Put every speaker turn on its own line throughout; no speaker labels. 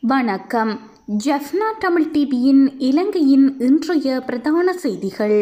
வணக்கம் ஜெஃப்னா தமிழ் டிவியின் இலங்கையின் இன்றைய பிரதான செய்திகள்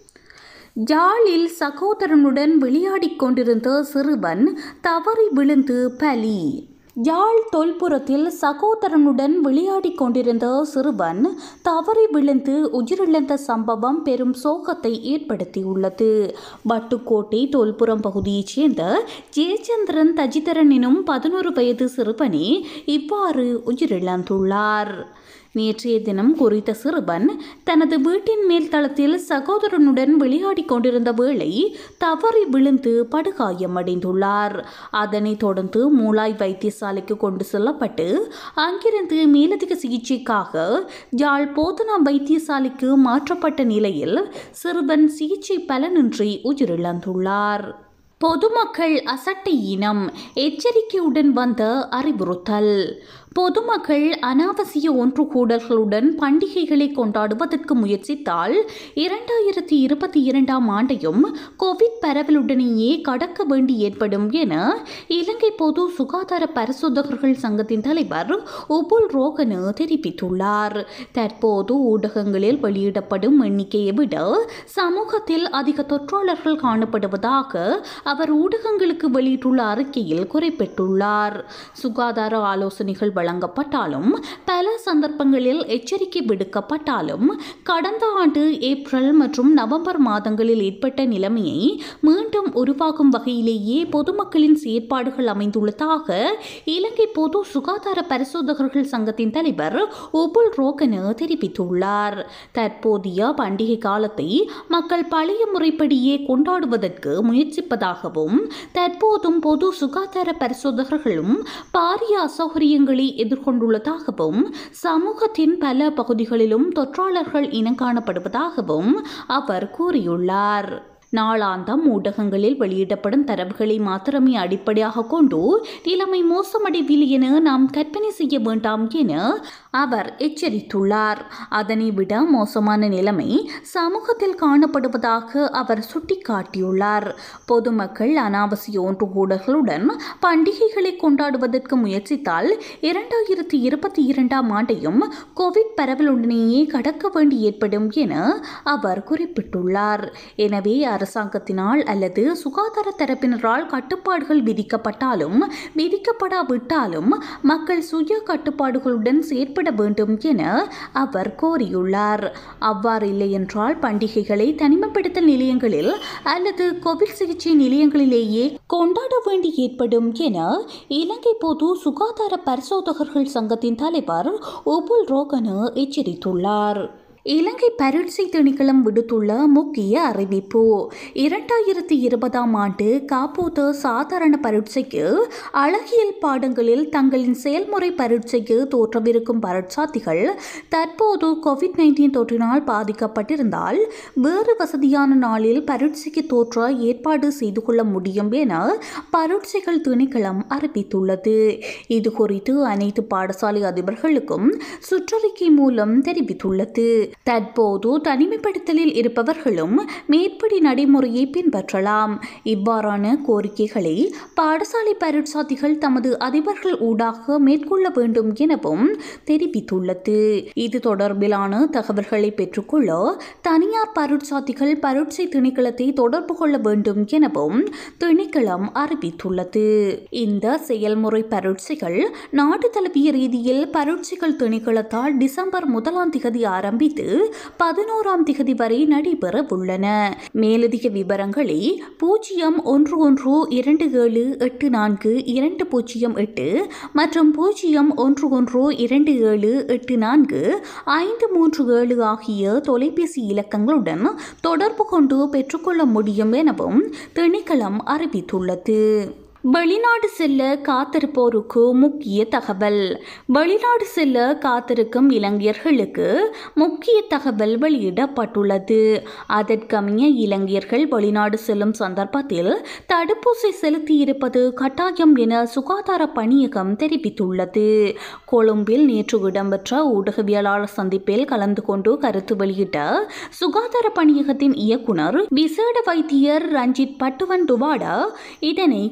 யாழில் சகோதரனுடன் விளையாடிக் கொண்டிருந்த சிறுவன் தவறி விழுந்து பலி யாழ் தொல்புறத்தில் சகோதரனுடன் விளையாடிக் கொண்டிருந்த சிறுவன் தவறி விழுந்து உயிரிழந்த சம்பவம் பெரும் சோகத்தை ஏற்படுத்தியுள்ளது வட்டுக்கோட்டை தொல்புறம் பகுதியைச் சேர்ந்த ஜெயச்சந்திரன் தஜிதரன் எனும் பதினோரு வயது சிறுவனே இவ்வாறு உயிரிழந்துள்ளார் நேற்றைய தினம் குறித்த சிறுவன் தனது வீட்டின் மேல் தளத்தில் சகோதரனுடன் விளையாடிக் கொண்டிருந்த வேளை தவறி விழுந்து படுகாயமடைந்துள்ளார் அதனைத் தொடர்ந்து மூளாய் வைத்தியசாலைக்கு கொண்டு செல்லப்பட்டு அங்கிருந்து மேலதிக சிகிச்சைக்காக யாழ் போதனா வைத்தியசாலைக்கு மாற்றப்பட்ட நிலையில் சிறுவன் சிகிச்சை பலனின்றி உயிரிழந்துள்ளார் பொதுமக்கள் அசட்டை இனம் எச்சரிக்கையுடன் வந்த அறிவுறுத்தல் பொதுமக்கள் அனாவசிய ஒன்றுகூடல்களுடன் பண்டிகைகளை கொண்டாடுவதற்கு முயற்சித்தால் இரண்டாயிரத்தி இருபத்தி இரண்டாம் ஆண்டையும் கோவிட் பரவலுடனேயே கடக்க வேண்டி ஏற்படும் என இலங்கை பொது சுகாதார பரிசோதகர்கள் சங்கத்தின் தலைவர் உபுல் ரோகனு தெரிவித்துள்ளார் தற்போது ஊடகங்களில் வெளியிடப்படும் எண்ணிக்கையை விட சமூகத்தில் அதிக தொற்றாளர்கள் காணப்படுவதாக அவர் ஊடகங்களுக்கு வெளியிட்டுள்ள அறிக்கையில் குறிப்பிட்டுள்ளார் சுகாதார ஆலோசனைகள் வழங்கப்பட்டாலும் பல சந்தர்ப்பங்களில் எச்சரிக்கை விடுக்கப்பட்டாலும் கடந்த ஆண்டு ஏப்ரல் மற்றும் நவம்பர் மாதங்களில் ஏற்பட்ட நிலைமையை மீண்டும் உருவாகும் வகையிலேயே பொதுமக்களின் செயற்பாடுகள் அமைந்துள்ளதாக இலங்கை பொது சுகாதார பரிசோதகர்கள் சங்கத்தின் தலைவர் உபுல் ரோகனு தெரிவித்துள்ளார் தற்போதைய பண்டிகை காலத்தை மக்கள் பழைய முறைப்படியே கொண்டாடுவதற்கு முயற்சிப்பதாகவும் தற்போதும் பொது சுகாதார பரிசோதகர்களும் பாரிய அசௌகரியங்களை எதிர்கொண்டுள்ளதாகவும் சமூகத்தின் பல பகுதிகளிலும் தொற்றாளர்கள் இனம் காணப்படுவதாகவும் அவர் கூறியுள்ளார் நாளாந்தம் ஊடகங்களில் வெளியிடப்படும் தரவுகளை மாத்திரமே அடிப்படையாக கொண்டு நிலைமை மோசமடைவில் என நாம் கற்பனை செய்ய வேண்டாம் என அவர் எச்சரித்துள்ளார் அதனை விட மோசமான நிலைமை சமூகத்தில் காணப்படுவதாக அவர் சுட்டிக்காட்டியுள்ளார் பொதுமக்கள் அனாவசிய ஒன்றுகூடல்களுடன் பண்டிகைகளை கொண்டாடுவதற்கு முயற்சித்தால் இரண்டாயிரத்தி இருபத்தி இரண்டாம் ஆண்டையும் கோவிட் பரவலுடனேயே கடக்க வேண்டி ஏற்படும் என அவர் குறிப்பிட்டுள்ளார் எனவே அரசாங்கத்தினால் அல்லது சுகாதார தரப்பினரால் கட்டுப்பாடுகள் விதிக்கப்பட்டாலும் விதிக்கப்படாவிட்டாலும் மக்கள் சுய கட்டுப்பாடுகளுடன் செயற்பட வேண்டும் என அவர் கோரியுள்ளார் அவ்வாறு இல்லை என்றால் பண்டிகைகளை தனிமைப்படுத்தல் நிலையங்களில் அல்லது கோவிட் சிகிச்சை நிலையங்களிலேயே கொண்டாட வேண்டி ஏற்படும் என இலங்கை பொது சுகாதார பரிசோதகர்கள் சங்கத்தின் தலைவர் உபுல் ரோகனு எச்சரித்துள்ளார் இலங்கை பரீட்சை திணைக்களம் விடுத்துள்ள முக்கிய அறிவிப்பு இரண்டாயிரத்தி இருபதாம் ஆண்டு காப்போத சாதாரண பரீட்சைக்கு அழகியல் பாடங்களில் தங்களின் செயல்முறை பரீட்சைக்கு தோற்றவிருக்கும் பரீட்சார்த்திகள் தற்போது கோவிட் நைன்டீன் தொற்றினால் பாதிக்கப்பட்டிருந்தால் வேறு வசதியான நாளில் பரீட்சைக்கு தோற்ற ஏற்பாடு செய்து கொள்ள முடியும் என பரீட்சைகள் திணைக்களம் அறிவித்துள்ளது இது குறித்து அனைத்து பாடசாலை அதிபர்களுக்கும் சுற்றறிக்கை மூலம் தெரிவித்துள்ளது தற்போது தனிமைப்படுத்தலில் இருப்பவர்களும் மேற்படி நடைமுறையை பின்பற்றலாம் இவ்வாறான கோரிக்கைகளை பாடசாலை பரீட்சார்த்திகள் தமது அதிபர்கள் ஊடாக மேற்கொள்ள வேண்டும் எனவும் தெரிவித்துள்ளது இது தொடர்பிலான தகவல்களை பெற்றுக்கொள்ள தனியார் பரீட்சார்த்திகள் பரீட்சை திணைக்களத்தை தொடர்பு கொள்ள வேண்டும் எனவும் திணைக்களம் அறிவித்துள்ளது இந்த செயல்முறை பரீட்சைகள் நாடு தழுவிய ரீதியில் பரீட்சைகள் திணைக்களத்தால் டிசம்பர் முதலாம் திகதி ஆரம்பித்து பதினோராம் திகதி வரை நடைபெற உள்ளன மேலதிக விவரங்களை பூஜ்ஜியம் ஒன்று ஒன்று இரண்டு ஏழு எட்டு நான்கு இரண்டு பூஜ்ஜியம் எட்டு மற்றும் பூஜ்ஜியம் ஒன்று ஒன்று இரண்டு ஏழு எட்டு நான்கு ஐந்து மூன்று ஏழு ஆகிய தொலைபேசி இலக்கங்களுடன் தொடர்பு கொண்டு பெற்றுக்கொள்ள முடியும் எனவும் திணைக்களம் அறிவித்துள்ளது வெளிநாடு செல்ல காத்திருப்போருக்கு முக்கிய தகவல் வெளிநாடு செல்ல காத்திருக்கும் இளைஞர்களுக்கு முக்கிய தகவல் வெளியிடப்பட்டுள்ளது அதற்கமைய இளைஞர்கள் வெளிநாடு செல்லும் சந்தர்ப்பத்தில் தடுப்பூசி செலுத்தியிருப்பது கட்டாயம் என சுகாதார பணியகம் தெரிவித்துள்ளது கொழும்பில் நேற்று இடம்பெற்ற ஊடகவியலாளர் சந்திப்பில் கலந்து கொண்டு கருத்து வெளியிட்ட சுகாதார பணியகத்தின் இயக்குனர் விசேட வைத்தியர் ரஞ்சித் பட்டுவன் டுவாடா இதனை குறிப்பிட்டார்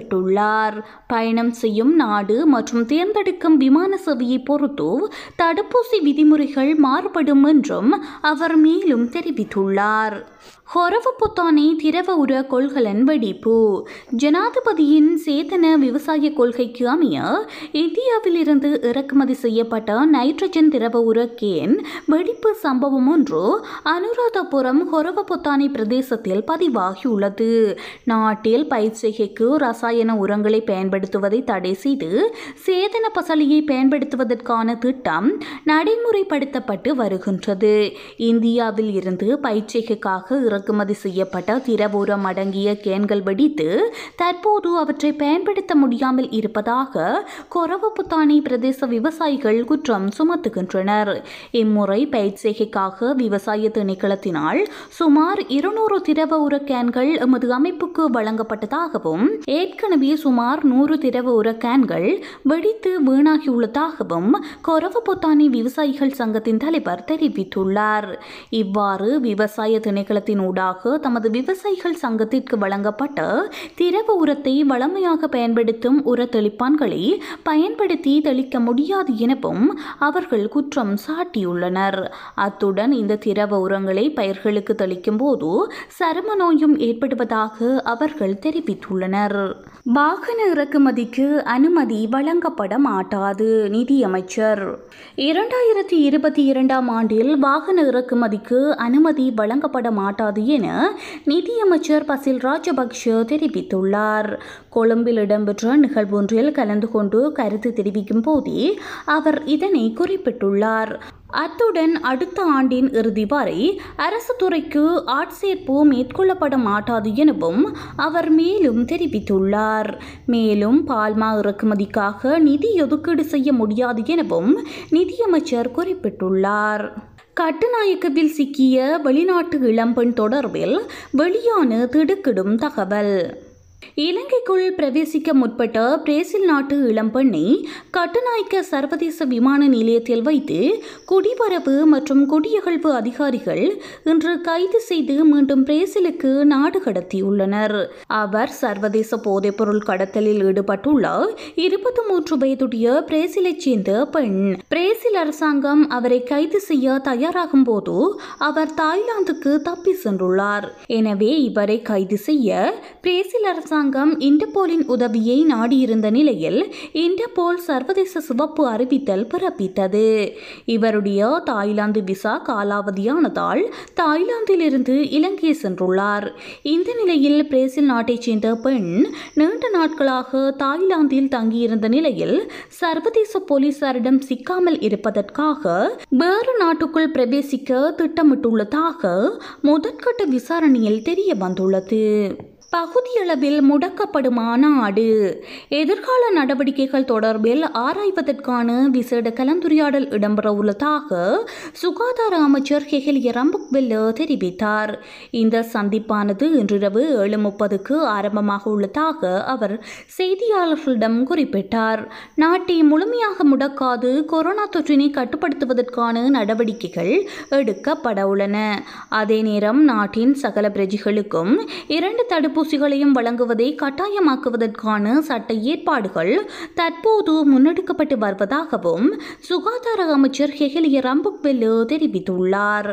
குறிப்பிட்டுள்ளார் பயணம் செய்யும் நாடு மற்றும் தேர்ந்தெடுக்கும் விமான சேவையை பொறுத்து தடுப்பூசி விதிமுறைகள் மாறுபடும் என்றும் அவர் மேலும் தெரிவித்துள்ளார் ஹொரவ புத்தானி திரவ உர கொள்கலன் வெடிப்பு ஜனாதிபதியின் சேதன விவசாய கொள்கைக்கு அமைய இந்தியாவிலிருந்து இறக்குமதி செய்யப்பட்ட நைட்ரஜன் திரவ உர கேன் வெடிப்பு சம்பவம் ஒன்று அனுராதபுரம் ஹொரவ புத்தானி பிரதேசத்தில் பதிவாகியுள்ளது நாட்டில் பயிர் செய்கைக்கு ரசாயன உரங்களை பயன்படுத்துவதை தடை செய்து சேதன பசலியை பயன்படுத்துவதற்கான திட்டம் நடைமுறைப்படுத்தப்பட்டு வருகின்றது இந்தியாவில் இருந்து பயிற்சிகைக்காக இறக்குமதி செய்யப்பட்ட திரவ உரம் அடங்கிய கேன்கள் வெடித்து தற்போது அவற்றை பயன்படுத்த முடியாமல் இருப்பதாக கொரவப்புத்தானி பிரதேச விவசாயிகள் குற்றம் சுமத்துகின்றனர் இம்முறை பயிற்சிகைக்காக விவசாய திணைக்களத்தினால் சுமார் இருநூறு திரவ உர கேன்கள் எமது அமைப்புக்கு வழங்கப்பட்டதாகவும் ஏற்கனவே சுமார் நூறு திரவ உர கேன்கள் வெடித்து வீணாகியுள்ளதாகவும் கொரவப்புத்தானி விவசாயிகள் சங்கத்தின் தலைவர் தெரிவித்துள்ளார் இவ்வாறு விவசாய திணைக்களத்தின் ஊடாக தமது விவசாயிகள் சங்கத்திற்கு வழங்கப்பட்ட திரவ உரத்தை வளமையாக பயன்படுத்தும் உர தெளிப்பான்களை பயன்படுத்தி தெளிக்க முடியாது எனவும் அவர்கள் குற்றம் சாட்டியுள்ளனர் அத்துடன் இந்த திரவ உரங்களை பயிர்களுக்கு தெளிக்கும் போது சரும நோயும் ஏற்படுவதாக அவர்கள் தெரிவித்துள்ளனர் வாகன இறக்குமதிக்கு அனுமதி வழங்கப்பட மாட்டாது நிதியமைச்சர் இரண்டாயிரத்தி இருபத்தி இரண்டாம் ஆண்டில் வாகன இறக்குமதிக்கு அனுமதி வழங்கப்பட மாட்டாது என நிதியமைச்சர் பசில் ராஜபக்ஷ தெரிவித்துள்ளார் கொழும்பில் இடம்பெற்ற நிகழ்வொன்றில் கலந்து கொண்டு கருத்து தெரிவிக்கும் போதே அவர் இதனை குறிப்பிட்டுள்ளார் அத்துடன் அடுத்த ஆண்டின் இறுதி வரை அரசு துறைக்கு ஆட்சேர்ப்பு மேற்கொள்ளப்பட மாட்டாது எனவும் அவர் மேலும் தெரிவித்துள்ளார் மேலும் பால்மா இறக்குமதிக்காக நிதி ஒதுக்கீடு செய்ய முடியாது எனவும் நிதியமைச்சர் குறிப்பிட்டுள்ளார் கட்டுநாயக்கவில் சிக்கிய வெளிநாட்டு இளம்பெண் தொடர்பில் வெளியான திடுக்கிடும் தகவல் இலங்கைக்குள் பிரவேசிக்க முற்பட்ட பிரேசில் நாட்டு இளம்பெண்ணை கட்டுநாயக்க சர்வதேச விமான நிலையத்தில் வைத்து குடிவரவு மற்றும் குடியகழ்வு அதிகாரிகள் இன்று கைது செய்து மீண்டும் பிரேசிலுக்கு நாடு கடத்தியுள்ளனர் அவர் சர்வதேச போதைப்பொருள் கடத்தலில் ஈடுபட்டுள்ள இருபத்தி மூன்று வயதுடைய பிரேசிலைச் சேர்ந்த பெண் பிரேசில் அரசாங்கம் அவரை கைது செய்ய தயாராகும் போது அவர் தாய்லாந்துக்கு தப்பி சென்றுள்ளார் எனவே இவரை கைது செய்ய பிரேசில் அரசாங்கம் அரசாங்கம் இன்டர்போலின் உதவியை நாடியிருந்த நிலையில் இன்டர்போல் சர்வதேச சிவப்பு அறிவித்தல் பிறப்பித்தது இவருடைய தாய்லாந்து விசா காலாவதியானதால் தாய்லாந்திலிருந்து இலங்கை சென்றுள்ளார் இந்த நிலையில் பிரேசில் நாட்டைச் சேர்ந்த பெண் நீண்ட நாட்களாக தாய்லாந்தில் தங்கியிருந்த நிலையில் சர்வதேச போலீசாரிடம் சிக்காமல் இருப்பதற்காக வேறு நாட்டுக்குள் பிரவேசிக்க திட்டமிட்டுள்ளதாக முதற்கட்ட விசாரணையில் தெரிய வந்துள்ளது பகுதியளவில் முடக்கப்படும் மாநாடு எதிர்கால நடவடிக்கைகள் தொடர்பில் ஆராய்வதற்கான விசேட கலந்துரையாடல் இடம்பெற உள்ளதாக சுகாதார அமைச்சர் ஹெகலிய ரம்புக்வெல்ல தெரிவித்தார் இந்த சந்திப்பானது இன்றிரவு ஏழு முப்பதுக்கு ஆரம்பமாக உள்ளதாக அவர் செய்தியாளர்களிடம் குறிப்பிட்டார் நாட்டை முழுமையாக முடக்காது கொரோனா தொற்றினை கட்டுப்படுத்துவதற்கான நடவடிக்கைகள் எடுக்கப்பட உள்ளன அதே நேரம் நாட்டின் சகல பிரஜைகளுக்கும் இரண்டு தடுப்பு தடுப்பூசிகளையும் வழங்குவதை கட்டாயமாக்குவதற்கான சட்ட ஏற்பாடுகள் தற்போது முன்னெடுக்கப்பட்டு வருவதாகவும் சுகாதார அமைச்சர் ஹெகலிய ரம்புக்வெல்லு தெரிவித்துள்ளார்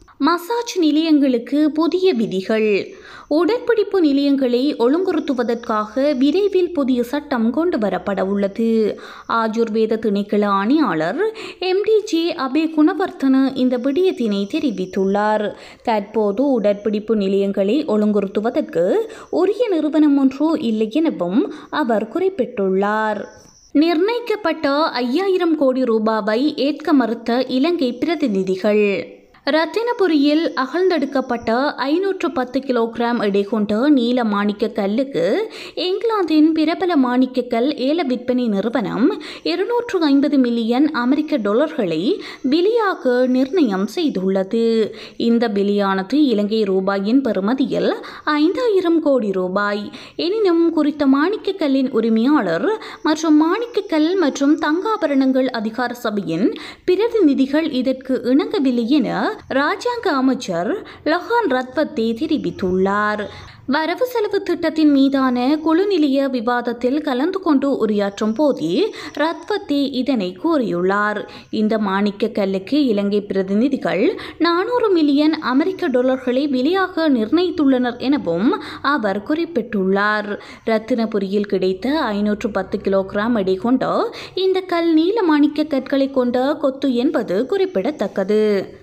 மசாஜ் நிலையங்களுக்கு புதிய விதிகள் உடற்பிடிப்பு நிலையங்களை ஒழுங்குறுத்துவதற்காக விரைவில் புதிய சட்டம் கொண்டு வரப்பட உள்ளது ஆஜுர்வேத திணைக்கள ஆணையாளர் எம்டிஜே அபே குணவர்த்தன இந்த விடயத்தினை தெரிவித்துள்ளார் தற்போது உடற்பிடிப்பு நிலையங்களை ஒழுங்குறுத்துவதற்கு உரிய நிறுவனம் ஒன்று இல்லை எனவும் அவர் குறிப்பிட்டுள்ளார் நிர்ணயிக்கப்பட்ட ஐயாயிரம் கோடி ரூபாவை ஏற்க மறுத்த இலங்கை பிரதிநிதிகள் ரத்தினபுரியில் அகழ்ந்தெடுக்கப்பட்ட ஐநூற்று பத்து கிலோகிராம் எடை கொண்ட நீல மாணிக்க கல்லுக்கு இங்கிலாந்தின் பிரபல மாணிக்கக்கல் ஏல விற்பனை நிறுவனம் இருநூற்று ஐம்பது மில்லியன் அமெரிக்க டாலர்களை விலையாக நிர்ணயம் செய்துள்ளது இந்த விலையானது இலங்கை ரூபாயின் பெறுமதியில் ஐந்தாயிரம் கோடி ரூபாய் எனினும் குறித்த மாணிக்கக்கல்லின் உரிமையாளர் மற்றும் மாணிக்கக்கல் மற்றும் தங்காபரணங்கள் அதிகார சபையின் பிரதிநிதிகள் இதற்கு இணங்கவில்லை என ராஜாங்க அமைச்சர் லஹான் ரத்வத்தே தெரிவித்துள்ளார் வரவு செலவு திட்டத்தின் மீதான குழு நிலைய விவாதத்தில் கலந்து கொண்டு உரையாற்றும் போதே ரத்வத்தே இதனை கூறியுள்ளார் இந்த மாணிக்க கல்லுக்கு இலங்கை பிரதிநிதிகள் நானூறு மில்லியன் அமெரிக்க டாலர்களை விலையாக நிர்ணயித்துள்ளனர் எனவும் அவர் குறிப்பிட்டுள்ளார் ரத்தினபுரியில் கிடைத்த ஐநூற்று பத்து கிலோகிராம் எடை கொண்ட இந்த கல் நீல மாணிக்க கற்களை கொண்ட கொத்து என்பது குறிப்பிடத்தக்கது